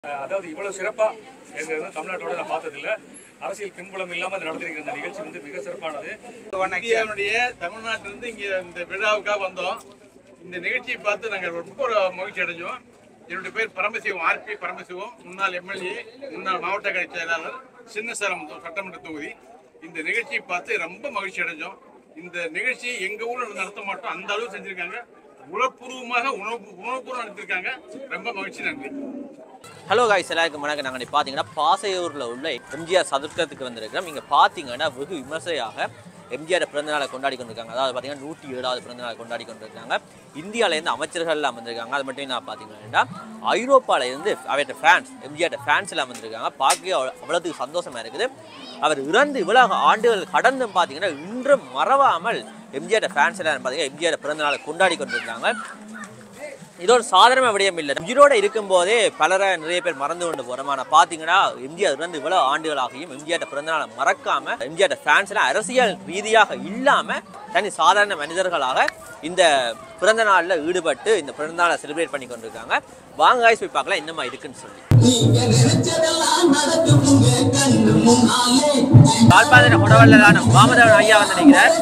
அதாவது இவ்வளவு சிறப்பா எங்க வந்து தமிழ்நாட்டோட நான் பார்த்ததில்ல அரசியல் பின்புலம் இல்லாம இது நடந்திருக்கிற இந்த நிகழ்ச்சி வந்து மிக சிறப்பானது இந்தியாவுடைய தமிழ்நாட்டிலிருந்து இங்க இந்த விழாவுக்காக வந்தோம் இந்த நிகழ்ச்சியை பார்த்து நாங்கள் ரொம்ப ஒரு மகிழ்ச்சி அடைஞ்சோம் என்னுடைய பேர் பரமசிவம் ஆர்பி பரமசிவம் முன்னாள் எம்எல்ஏ முன்னாள் மாவட்ட கழக செயலாளர் சின்னசேலம் சட்டமன்ற தொகுதி இந்த நிகழ்ச்சியை பார்த்து ரொம்ப மகிழ்ச்சி அடைஞ்சோம் இந்த நிகழ்ச்சி எங்க ஊர்ல நடத்த மாட்டோம் அந்த அளவு செஞ்சிருக்காங்க உளப்பூர்வமாக உணவு உணவுபூர்வம் நடத்திருக்காங்க ரொம்ப மகிழ்ச்சி நன்றி ஹலோ காய்ஸ் எல்லாருக்கும் வணக்கம் நாங்கள் இன்னைக்கு பார்த்தீங்கன்னா பாசையூரில் உள்ள எம்ஜிஆர் சதுர்க்கத்துக்கு வந்திருக்கிறோம் இங்கே பார்த்தீங்கன்னா வெகு விமர்சையாக எம்ஜிஆர் பிறந்தநாளை கொண்டாடி கொண்டிருக்காங்க அதாவது பார்த்தீங்கன்னா நூற்றி ஏழாவது பிறந்தநாளை கொண்டாடி கொண்டிருக்காங்க இந்தியாவிலேருந்து அமைச்சர்கள் எல்லாம் வந்திருக்காங்க அது மட்டும் நான் பார்த்தீங்கன்னா ஐரோப்பாவிலேருந்து அவர்கிட்ட ஃபேன்ஸ் எம்ஜிஆர் ஃபேன்ஸ் எல்லாம் வந்திருக்காங்க பார்க்க அவ்வளோ- அவ்வளோத்துக்கு சந்தோஷமா இருக்குது அவர் இறந்து இவ்வளவு ஆண்டுகள் கடந்தும் பார்த்தீங்கன்னா இன்றும் மறவாமல் எம்ஜிஆர் ஃபேன்ஸ் எல்லாம் பார்த்தீங்கன்னா எம்ஜிஆர் பிறந்தநாளை கொண்டாடி கொண்டிருக்காங்க இது ஒரு சாதாரண விடயம் இல்லை உயிரோட இருக்கும்போதே பலரை நிறைய பேர் மறந்து கொண்டு போறோம் ஆனா பாத்தீங்கன்னா எம்ஜிஆர் இருந்து இவ்வளவு ஆண்டுகளாகியும் எம்ஜிஆர் பிறந்தநாளை மறக்காம எம்ஜிஆர் ஃபேன்ஸ் எல்லாம் அரசியல் ரீதியாக இல்லாம தனி சாதாரண மனிதர்களாக இந்த பிறந்த நாள்ல ஈடுபட்டு இந்த பிறந்த நாளை செலிப்ரேட் பண்ணி கொண்டிருக்காங்க வாங்க guys போய் பார்க்கலாம் என்னமா இருக்குன்னு சொல்லி யாழ்ப்பாண குடவல்லான மாமதவன் ஐயா வந்து நினைக்கிறார்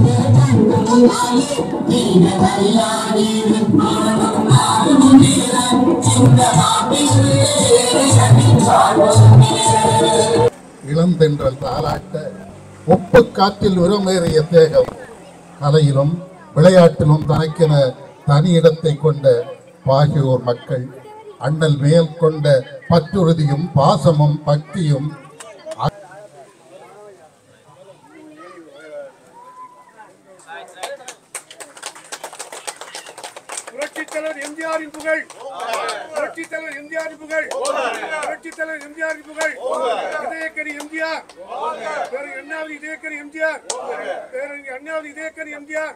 இளந்தென்றல் தாளாட்ட ஒப்பு காற்றில் உரமேறிய தேகம் கலையிலும் விளையாட்டிலும் தனக்கென தனி இடத்தை கொண்ட பாகியோர் மக்கள் அண்ணல் மேல் கொண்ட பற்றுறுதியும் பாசமும் பக்தியும் புரட்சித் தலைவர் எம்ஜிஆரின் புகழ் புரட்சித் தலைவர் எம்ஜிஆரின் புகழ் புரட்சித் தலைவர் எம்ஜிஆரின் புகழ் இதயக்கணி எம்ஜிஆர் பேரறிஞர் அண்ணாவது இதயக்கணி எம்ஜிஆர் பேரறிஞர் அண்ணாவது இதயக்கணி எம்ஜிஆர்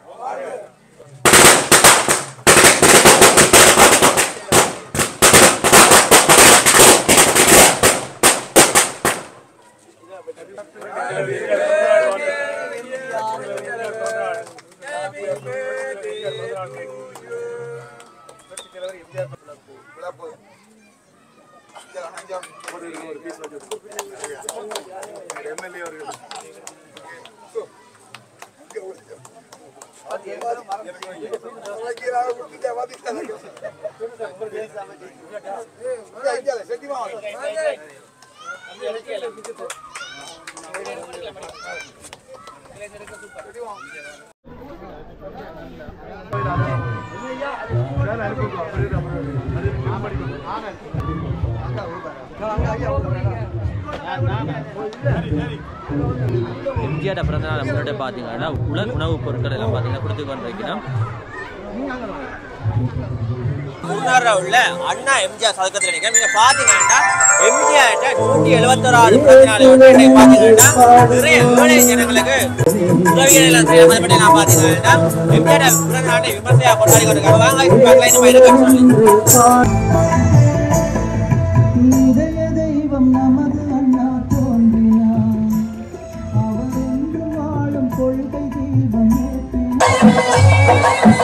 எம்ஜிஆர் பிறந்தநாளை முன்னாடி பார்த்தீங்கன்னா உலக உணவுப் பொருட்கள் எல்லாம் பார்த்தீங்கன்னா கொடுத்து கொண்டிருக்கிறோம் முன்னாடி உள்ள அண்ணா எம்ஜிஆர் சதுக்கத்தில் நிற்கிறோம் நீங்க பாத்தீங்கன்னா எம்ஜிஆர் நூற்றி எழுபத்தோராவது பிறந்த நாள் வந்து இன்னைக்கு பாத்தீங்கன்னா நிறைய ஏழை ஜனங்களுக்கு உதவிகள் எல்லாம் செய்யற மாதிரி பண்ணி நான் பாத்தீங்கன்னா எம்ஜிஆர் பிறந்த நாளை விமர்சையா கொண்டாடி கொண்டிருக்காங்க வாங்க இப்ப பார்க்கலாம் இந்த மாதிரி இருக்குன்னு சொல்லி இதய தெய்வம் நமது அண்ணா தோன்றினார் அவர் என்று வாழும் கொள்கை தெய்வம் ஏற்றினார்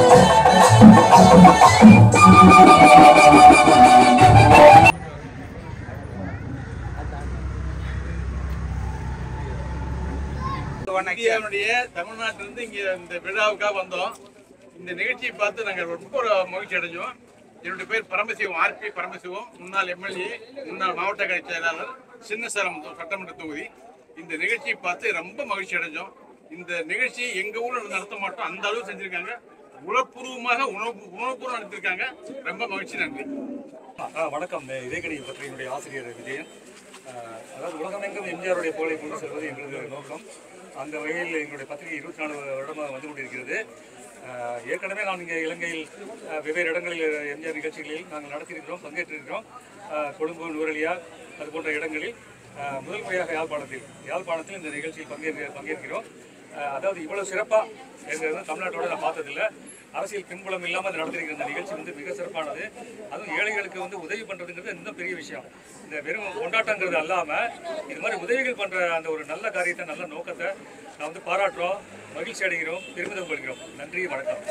இந்தியாவுடைய தமிழ்நாட்டிலிருந்து இங்க இந்த விழாவுக்காக வந்தோம் இந்த நிகழ்ச்சியை பார்த்து நாங்கள் ரொம்ப ஒரு மகிழ்ச்சி அடைஞ்சோம் என்னுடைய பேர் பரமசிவம் ஆர்பி பரமசிவம் முன்னாள் எம்எல்ஏ முன்னாள் மாவட்ட கழக செயலாளர் சின்னசேலம் சட்டமன்ற தொகுதி இந்த நிகழ்ச்சியை பார்த்து ரொம்ப மகிழ்ச்சி அடைஞ்சோம் இந்த நிகழ்ச்சி எங்க ஊர்ல நடத்த மாட்டோம் அந்த அளவு செஞ்சிருக்காங்க உளப்பூர்வமாக உணவு உணவுபூர்வம் நடத்திருக்காங்க ரொம்ப மகிழ்ச்சி நன்றி ஆ, வணக்கம் இதயக்கணி பத்திரிகையினுடைய ஆசிரியர் விஜயன் ஆ, அதாவது உலகமெங்கும் எம்ஜிஆருடைய புகழை கொண்டு செல்வது எங்களது நோக்கம் அந்த வகையில் எங்களுடைய பத்திரிகை இருபத்தி நாலு வருடமாக வந்து கொண்டிருக்கிறது ஆ, ஏற்கனவே நான் இங்கே இலங்கையில் ஆ, வெவ்வேறு இடங்களில் எம்ஜிஆர் நிகழ்ச்சிகளில் நாங்கள் நடத்தியிருக்கிறோம் பங்கேற்றிருக்கிறோம் ஆ, கொழும்பு நுவரெலியா அது போன்ற இடங்களில் ஆ, முதல் முறையாக யாழ்ப்பாணத்தில் யாழ்ப்பாணத்தில் இந்த நிகழ்ச்சியில் பங்கேற்க பங்கேற்கிறோம் ஆ, அதாவது இவ்வளவு சிறப்பா எங்க வந்து தமிழ்நாட்டோட நான் பார்த்ததில்ல அரசியல் பின்புலம் இல்லாம இது நடந்திருக்கிற இந்த நிகழ்ச்சி வந்து மிக சிறப்பானது அதுவும் ஏழைகளுக்கு வந்து உதவி பண்றதுங்கிறது இன்னும் பெரிய விஷயம் இந்த வெறும் கொண்டாட்டங்கிறது அல்லாம இது மாதிரி உதவிகள் பண்ற அந்த ஒரு நல்ல காரியத்தை நல்ல நோக்கத்தை நான் வந்து பாராட்டுறோம் மகிழ்ச்சி அடைகிறோம் பெருமிதம் கொள்கிறோம் நன்றி வணக்கம்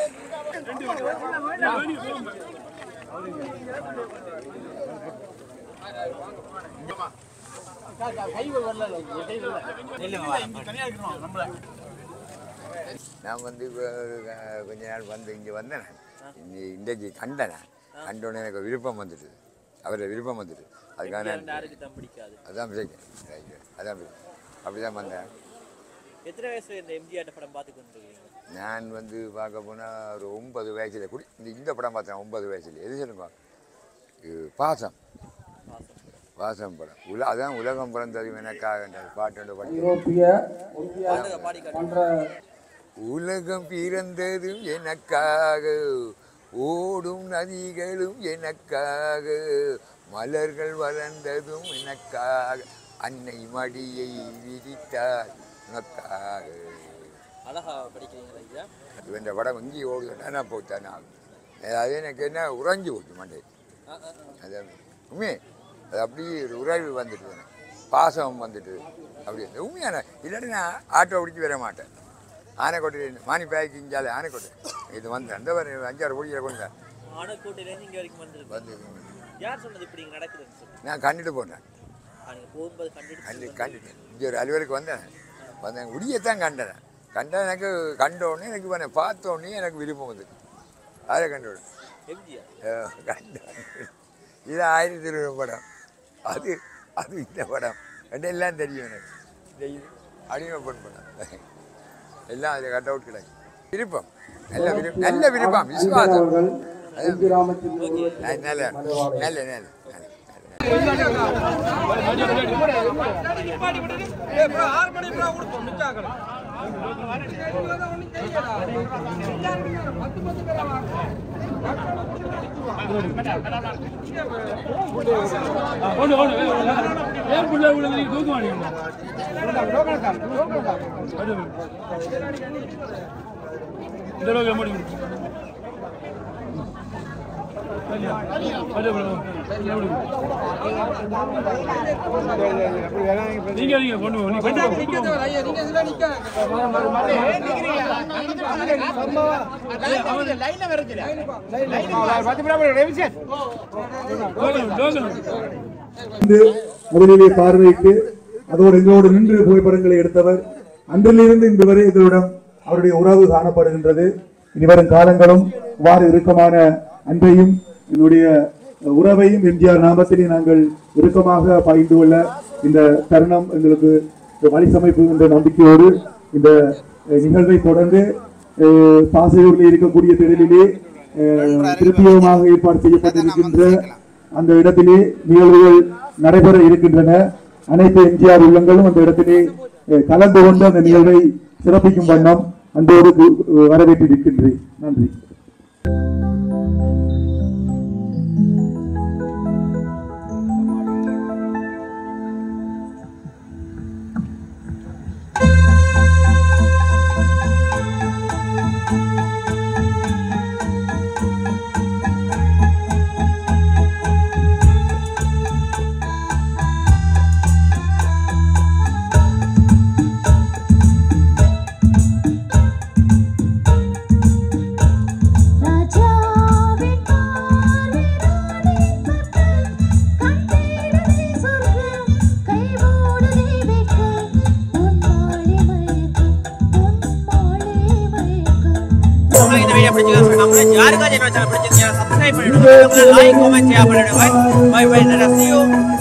நான் வந்து இப்ப, அஹ், கொஞ்ச நாள் வந்து இங்கே வந்தேன் இந்த இன்றைக்கு கண்டேன் நான். கண்ட உடனே எனக்கு விருப்பம் வந்துட்டு அவரை விருப்பம் வந்துட்டு அதுக்காக நான் யாருக்கு தான் பிடிக்காது அதான் விஷயம் ரைட்டு அதான் விஷயம் அப்படி தான் வந்தேன் எத்தனை வயசுல இந்த எம்ஜிஆர் படம் பார்த்து கொண்டிருக்கீங்க நான் வந்து பார்க்க போனால் ஒரு ஒன்பது வயசுல குடி இந்த இந்த படம் பார்த்தேன் ஒன்பது வயசுல எது சொல்லுங்க இது பாசம் பாசம் படம் உல அதான் உலகம் பிறந்தது எனக்காக பாட்டு படிக்கிறேன் ஐரோப்பிய ஒன்றிய பாடுங்க, பாடி காட்டுங்க. மன்ற உலகம் பிறந்ததும் எனக்காக ஓடும் நதிகளும் எனக்காக மலர்கள் வளர்ந்ததும் எனக்காக அன்னை மடியை விரித்தார் உனக்காக அழகா படிக்கிறீங்களா ஐயா அது இந்த படம் இங்கே ஓடுதுன்னா நான் போட்டேன் நான் அது எனக்கு என்ன உறைஞ்சி போச்சு மண்டை ஆ, ஆ, ஆ. அது உண்மையே அது அப்படியே ஒரு உறவு வந்துட்டு எனக்கு. பாசம் வந்துட்டு அப்படி இருந்தது. உண்மையான இல்லாட்டி நான் ஆட்டோ பிடிச்சி வர மாட்டேன் ஆனைக்கோட்டை மானி பேக்கு இஞ்சாலே ஆனைக்கோட்டை இது வந்தேன் அந்த ஒரு அஞ்சாறு கோடியில் கொண்டு வந்தேன். ஆனக்கோட்டையிலேருந்து இங்க வரைக்கும் வந்திருக்கு வந்து யார் சொன்னது இப்படி இங்க நடக்குதுன்னு சொல்லி நான் கண்டுட்டு போனேன் ஆ, நீங்க போகும்போது கண்டுட்டு கண்டு கண்டுட்டேன் இங்கே ஒரு அலுவலுக்கு வந்தேன் வந்தேன் உடியத்தான் கண்டேன் கண்டா எனக்கு கண்ட உடனே எனக்கு உன்னை பார்த்த உடனே எனக்கு விருப்பம் வந்து அதை கண்டு உடனே எம்ஜிஆர் கண்ட இது ஆயிரத்தி இருபது படம் அது அது இந்த படம் ரெண்டு எல்லாம் தெரியும் எனக்கு இந்த இது அடிமைப்பன் படம் எல்லாம் அதில் கட் அவுட் கிடையாது விருப்பம் நல்ல விருப்பம் நல்ல விருப்பம் விசுவாசம் அவர்கள் எம்பி ராமச்சந்திரன் நல்ல நல்ல நல்ல நல்ல நல்ல வந்து முதலிலே பார்வையிட்டு அதோடு எங்களோடு நின்று புகைப்படங்களை எடுத்தவர் அன்றிலிருந்து இன்று வரை எங்களிடம் அவருடைய உறவு காணப்படுகின்றது இனிவரும் காலங்களும் இவ்வாறு இறுக்கமான அன்பையும் என்னுடைய உறவையும் எம்ஜிஆர் நாமத்திலே நாங்கள் இறுக்கமாக பகிர்ந்து கொள்ள இந்த தருணம் எங்களுக்கு வழி சமைப்பு என்ற நம்பிக்கையோடு இந்த அஹ், நிகழ்வை தொடர்ந்து அஹ், பாசையூரில் இருக்கக்கூடிய திடலிலே அஹ், திருப்பியமாக ஏற்பாடு செய்யப்பட்டிருக்கின்ற அந்த இடத்திலே நிகழ்வுகள் நடைபெற இருக்கின்றன அனைத்து எம்ஜிஆர் உள்ளங்களும் அந்த இடத்திலே அஹ், கலந்து கொண்டு அந்த நிகழ்வை சிறப்பிக்கும் வண்ணம் அன்போடு கு- வரவேற்றிருக்கின்றேன் நன்றி ராஜாவின் பார்வை கண்டேடுதே சொர்க்கம் கைமூடுதே வெட்கம் உன் மாலை மயக்கம் உன் மாலை மயக்கம் உங்களுக்கு இந்த வீடியோ பிடிச்சிருக்கா யாருக்காச்சும் என்னோட சேனல் பிடிச்சிருந்தா சப்ஸ்கிரைப் பண்ணிடுங்க லைக் கமெண்ட் ஷேர் பண்ணிடுங்க பை பை see you